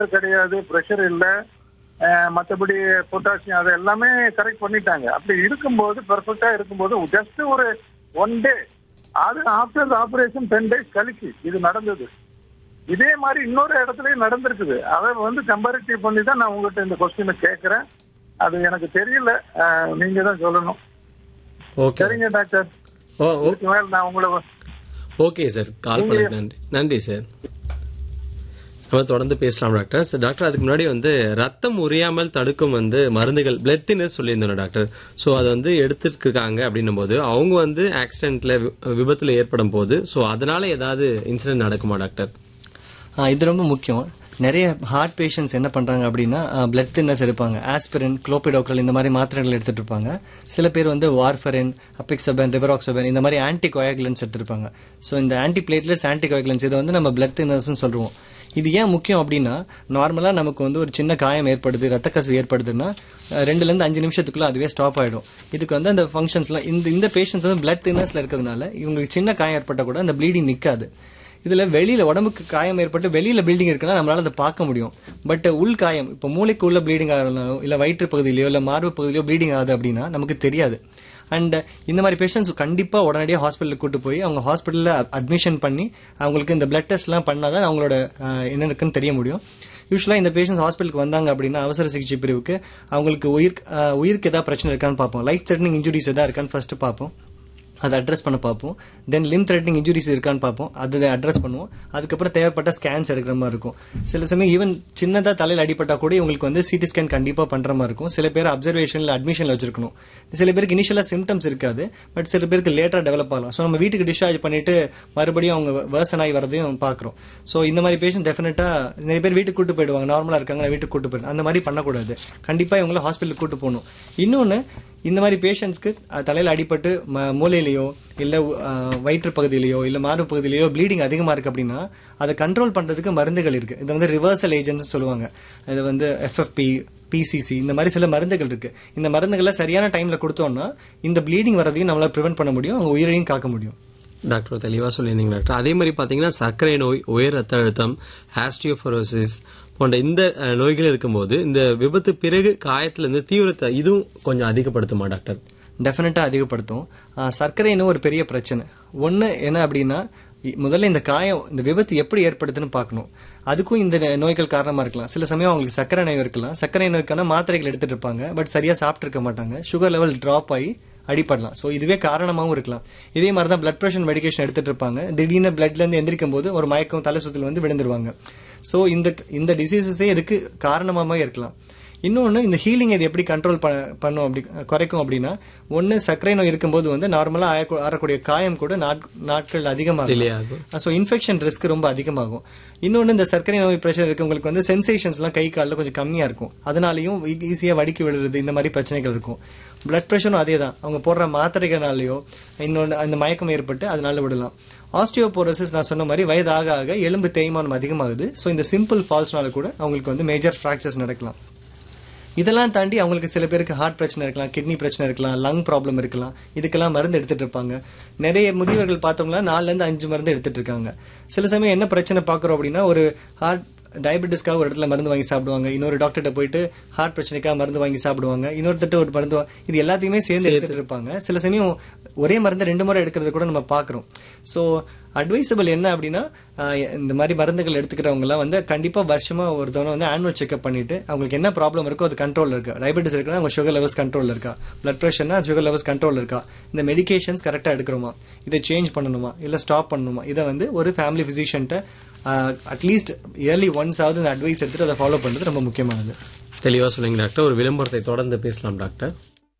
கிடையாது ப்ரெஷர் இல்ல அஹ், மத்தபடி பொட்டாசியம் அது எல்லாமே கரெக்ட் பண்ணிட்டாங்க அப்படி இருக்கும்போது பெர்ஃபெக்டா இருக்கும்போது ஜஸ்ட் ஒரு ஒன் டே அது ஆஃப்டர் ஆபரேஷன் டென் டேஸ் கழிச்சு இது நடந்தது இதே மாதிரி இன்னொரு இடத்துலயும் நடந்திருக்குது அதை வந்து கம்பேரிட்டிவ் பண்ணி தான் நான் உங்ககிட்ட இந்த கொஸ்டினை கேட்கறேன் அது எனக்கு தெரியல அஹ், நீங்க தான் சொல்லணும் ஓகே சரிங்க டாக்டர் ஓ ஓ- இதுக்கு மேல நான் உங்களை ஓகே சார் கால் பண்ணதுக்கு நன்றி நன்றி சார் நம்ம தொடர்ந்து பேசலாம் டாக்டர் சார் டாக்டர் அதுக்கு முன்னாடி வந்து ரத்தம் உரியாமல் தடுக்கும் வந்து மருந்துகள் பிளட் தின்னர் சொல்லியிருந்தோம் டாக்டர் ஸோ அதை வந்து எடுத்துருக்காங்க அப்படின்னும் போது அவங்க வந்து ஆக்சிடென்ட்ல விபத்துல ஏற்படும் போது ஸோ அதனால ஏதாவது இன்சிடென்ட் நடக்குமா டாக்டர் ஆ, இது ரொம்ப முக்கியம் நிறைய ஹார்ட் பேஷண்ட்ஸ் என்ன பண்றாங்க அப்படின்னா பிளட் தின்னர்ஸ் எடுப்பாங்க ஆஸ்பிரின் குளோபிடோக்கல் இந்த மாதிரி மாத்திரைகள் எடுத்துட்டு இருப்பாங்க சில பேர் வந்து வார்ஃபரின் அபிக்சபன் ரிவராக்சபன் இந்த மாதிரி ஆன்டி கோயாகுலன்ஸ் எடுத்திருப்பாங்க ஸோ இந்த ஆன்டி பிளேட்லெட்ஸ் ஆன்டி கோயாகுலன்ஸ் இதை வந்து நம்ம பிளட் தின்னர்ஸ்னு சொல்லுவோம் இது ஏன் முக்கியம் அப்படின்னா நார்மலாக நமக்கு வந்து ஒரு சின்ன காயம் ஏற்படுது ரத்த கசிவு ஏற்படுதுன்னா அஹ், ரெண்டுலேருந்து அஞ்சு நிமிஷத்துக்குள்ள அதுவே ஸ்டாப் ஆகிடும் இதுக்கு வந்து அந்த ஃபங்க்ஷன்ஸ்லாம் இந்த இந்த பேஷண்ட்ஸ் வந்து பிளட் தின்னர்ஸில் இருக்கிறதுனால இவங்களுக்கு சின்ன காயம் ஏற்பட்டால் கூட அந்த ப்ளீடிங் நிற்காது இதுல வெளியில உடம்புக்கு காயம் ஏற்பட்டு வெளியில ப்ளீடிங் இருக்குன்னா நம்மளால அதை பார்க்க முடியும் பட் உள் காயம் இப்போ மூளைக்கு உள்ள ப்ளீடிங் ஆகலனாலோ இல்ல வயிற்று பகுதியிலயோ இல்ல மார்பு பகுதியிலயோ ப்ளீடிங் ஆகுது அப்படின்னா நமக்கு தெரியாது அண்ட் இந்த மாதிரி பேஷண்ட்ஸ் கண்டிப்பா உடனடியாக ஹாஸ்பிட்டலுக்கு கூட்டு போய் அவங்க ஹாஸ்பிட்டல்ல அட்மிஷன் பண்ணி அவங்களுக்கு இந்த பிளட் டெஸ்ட்லாம் பண்ணாதான் அவங்களோட அஹ், என்ன இருக்குன்னு தெரிய முடியும் யூஸ்வலாக இந்த பேஷண்ட்ஸ் ஹாஸ்பிட்டலுக்கு வந்தாங்க அப்படின்னா அவசர சிகிச்சை பிரிவுக்கு அவங்களுக்கு உயிர் அஹ், உயிருக்கு ஏதாவது பிரச்சனை இருக்கான்னு பார்ப்போம் லைஃப் த்ரெட்னிங் இன்ஜுரிஸ் எதாவது இருக்கான்னு ஃபர்ஸ்ட் பார்ப்போம் அதை அட்ரஸ் பண்ண பார்ப்போம் தென் லிம் த்ரெட்டிங் இன்ஜுரிஸ் இருக்கான்னு பார்ப்போம் அதை அட்ரஸ் பண்ணுவோம் அதுக்கப்புறம் தேவைப்பட்ட ஸ்கேன்ஸ் எடுக்கிற மாதிரி இருக்கும் சில சமயம் ஈவன் சின்னதாக தலையில் அடிபட்டா கூட இவங்களுக்கு வந்து சிடி ஸ்கேன் கண்டிப்பாக பண்ணுற மாதிரி இருக்கும் சில பேர் அப்சர்வேஷனில் அட்மிஷனில் வச்சிருக்கணும் சில பேருக்கு இனிஷியலாக சிம்டம்ஸ் இருக்காது பட் சில பேருக்கு லேட்டராக டெவலப் ஆகலாம் ஸோ நம்ம வீட்டுக்கு டிஸ்சார்ஜ் பண்ணிட்டு மறுபடியும் அவங்க வேர்சன் ஆகி வரதையும் பார்க்குறோம் ஸோ இந்த மாதிரி பேஷண்ட் டெஃபினட்டாக நிறைய பேர் வீட்டுக்கு கூட்டு போயிடுவாங்க நார்மலாக இருக்காங்க நான் வீட்டுக்கு கூட்டு போயிடுவேன் அந்த மாதிரி பண்ணக்கூடாது கண்டிப்பாக இவங்கள ஹாஸ்பிட்டலுக்கு கூட்டு போகணும் இன்னொன்று இந்த மாதிரி பேஷண்ட்ஸ்க்கு தலையில் அடிபட்டு ம- மூளையிலையோ இல்லை வயிற்று பகுதியிலையோ இல்லை மார்பு பகுதியிலையோ ப்ளீடிங் அதிகமாக இருக்கு அப்படின்னா அதை கண்ட்ரோல் பண்ணுறதுக்கு மருந்துகள் இருக்கு இது வந்து ரிவர்சல் ஏஜென்ட்ஸ் சொல்லுவாங்க இது வந்து எஃப்எஃப்பி பிசிசி இந்த மாதிரி சில மருந்துகள் இருக்கு இந்த மருந்துகளை சரியான டைம்ல கொடுத்தோம்னா இந்த ப்ளீடிங் வரதையும் நம்மளால ப்ரிவென்ட் பண்ண முடியும் அவங்க உயிரையும் காக்க முடியும் டாக்டர் தெளிவாக சொல்லியிருந்தீங்க டாக்டர் அதே மாதிரி பார்த்தீங்கன்னா சர்க்கரை நோய் உயர் ரத்த அழுத்தம் ஆஸ்டியோஃபரோசிஸ் போன்ற இந்த அஹ், நோய்கள் இருக்கும்போது இந்த விபத்து பிறகு காயத்திலிருந்து தீவிரத்தை இதுவும் கொஞ்சம் அதிகப்படுத்துமா டாக்டர் டெஃபினட்டாக அதிகப்படுத்தும் ஆஹ் சர்க்கரை இன்னும் ஒரு பெரிய பிரச்சனை ஒன்று என்ன அப்படின்னா இ- முதல்ல இந்த காயம் இந்த விபத்து எப்படி ஏற்படுதுன்னு பார்க்கணும் அதுக்கும் இந்த ந- நோய்கள் காரணமாக இருக்கலாம் சில சமயம் அவங்களுக்கு சர்க்கரை நோய் இருக்கலாம் சர்க்கரை நோய்க்கான மாத்திரைகள் எடுத்துட்டு இருப்பாங்க பட் சரியாக சாப்பிட்ருக்க மாட்டாங்க சுகர் லெவல் ட்ராப் ஆகி அடிபடலாம் ஸோ இதுவே காரணமாகவும் இருக்கலாம் இதே மாதிரி தான் பிளட் ப்ரெஷர் மெடிகேஷன் எடுத்துட்டு இருப்பாங்க திடீர்னு பிளட்லேருந்து எந்திரிக்கும் போது ஒரு மயக்கம் தலை சுத்தல் வந்து விழுந்துருவாங்க ஸோ இந்த இந்த டிசீசஸே இதுக்கு காரணமாக இருக்கலாம் இன்னொன்று இந்த ஹீலிங் இது எப்படி கண்ட்ரோல் பண்ணும் அப்படி குறைக்கும் அப்படின்னா ஒன்று சர்க்கரை நோய் இருக்கும்போது வந்து நார்மலாக ஆறக்கூடிய காயம் கூட நாட்- நாட்கள் Delay அதிகமாகும் ஆகும். ஸோ இன்ஃபெக்ஷன் ரிஸ்க் ரொம்ப அதிகமாகும் இன்னொன்று இந்த சர்க்கரை நோய் பிரஷர் இருக்கவங்களுக்கு வந்து சென்சேஷன்ஸ்லாம் கை காலில் கொஞ்சம் கம்மியாக இருக்கும் அதனாலையும் ஈஸியாக வடிக்கி விழுறது இந்த மாதிரி பிரச்சனைகள் இருக்கும் பிளட் ப்ரெஷரும் அதே தான் அவங்க போடுற மாத்திரைகளாலேயோ இன்னொன்று அந்த மயக்கம் ஏற்பட்டு அதனால விடலாம் ஆஸ்டியோபோரோசிஸ் நான் சொன்ன மாதிரி வயதாக ஆக எலும்பு தேய்மானம் அதிகமாகுது ஸோ இந்த சிம்பிள் ஃபால்ஸ்னால கூட அவங்களுக்கு வந்து மேஜர் ஃப்ராக்சர்ஸ் நடக்கலாம் இதெல்லாம் தாண்டி அவங்களுக்கு சில பேருக்கு ஹார்ட் பிரச்சனை இருக்கலாம் கிட்னி பிரச்சனை இருக்கலாம் லங் ப்ராப்ளம் இருக்கலாம் இதுக்கெல்லாம் மருந்து எடுத்துட்டு இருப்பாங்க நிறைய முதியவர்கள் பார்த்தோம்னா நாலுல இருந்து அஞ்சு மருந்து எடுத்துட்டு இருக்காங்க சில சமயம் என்ன பிரச்சனை பார்க்குறோம் அப்படின்னா ஒரு ஹார்ட் டயபெட்டிஸ்க்காக ஒரு இடத்துல மருந்து வாங்கி சாப்பிடுவாங்க இன்னொரு டாக்டர்கிட்ட போயிட்டு ஹார்ட் பிரச்சனைக்காக மருந்து வாங்கி சாப்பிடுவாங்க இன்னொருத்தட்ட ஒரு மருந்து வா- இது எல்லாத்தையுமே சேர்ந்து எடுத்துட்டு இருப்பாங்க சில சமயம் ஒரே மருந்து ரெண்டு முறை எடுக்கிறது கூட நம்ம பார்க்குறோம் ஸோ அட்வைசபிள் என்ன அப்படின்னா ஆஹ், இந்த மாதிரி மருந்துகள் எடுத்துக்கிறவங்கலாம் வந்து கண்டிப்பாக வருஷமா ஒரு தவணை வந்து ஆனுவல் செக்அப் பண்ணிட்டு அவங்களுக்கு என்ன ப்ராப்ளம் இருக்கோ அது கண்ட்ரோல் இருக்கா டயபெட்டிஸ் இருக்குன்னா அவங்க சுகர் லெவல்ஸ் கண்ட்ரோல் இருக்கா பிளட் ப்ரெஷர்னா சுகர் லெவல்ஸ் கண்ட்ரோல் இருக்கா இந்த மெடிகேஷன்ஸ் கரெக்டாக எடுக்கிறோமா இதை சேஞ்ச் பண்ணணுமா இல்லை ஸ்டாப் பண்ணணுமா இதை வந்து ஒரு ஃபேமிலி ஃபிசிஷியன்ட்ட அட்லீஸ்ட் இயர்லி ஒன்ஸ் ஆகுது இந்த அட்வைஸ் எடுத்துட்டு அதை ஃபாலோ பண்ணுறது ரொம்ப முக்கியமானது தெளிவாக சொல்லுங்க டாக்டர் ஒரு விளம்பரத்தை தொடர்ந்து பேசலாம் டாக்டர்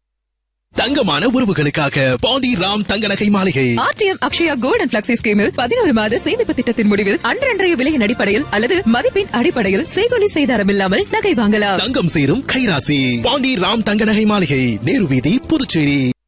தங்கமான உறவுகளுக்காக பாண்டி ராம் தங்க நகை மாளிகை R T M Akshaya gold and flexi ஸ்கீமில் பதினோரு மாத சேமிப்பு திட்டத்தின் முடிவில் அன்றன்றைய விலையின் அடிப்படையில் அல்லது மதிப்பின் அடிப்படையில் செய்கொலி செய்தாரம் இல்லாமல் நகை வாங்கலாம் தங்கம் சேரும் கைராசி பாண்டி ராம் தங்க நகை மாளிகை நேரு வீதி புதுச்சேரி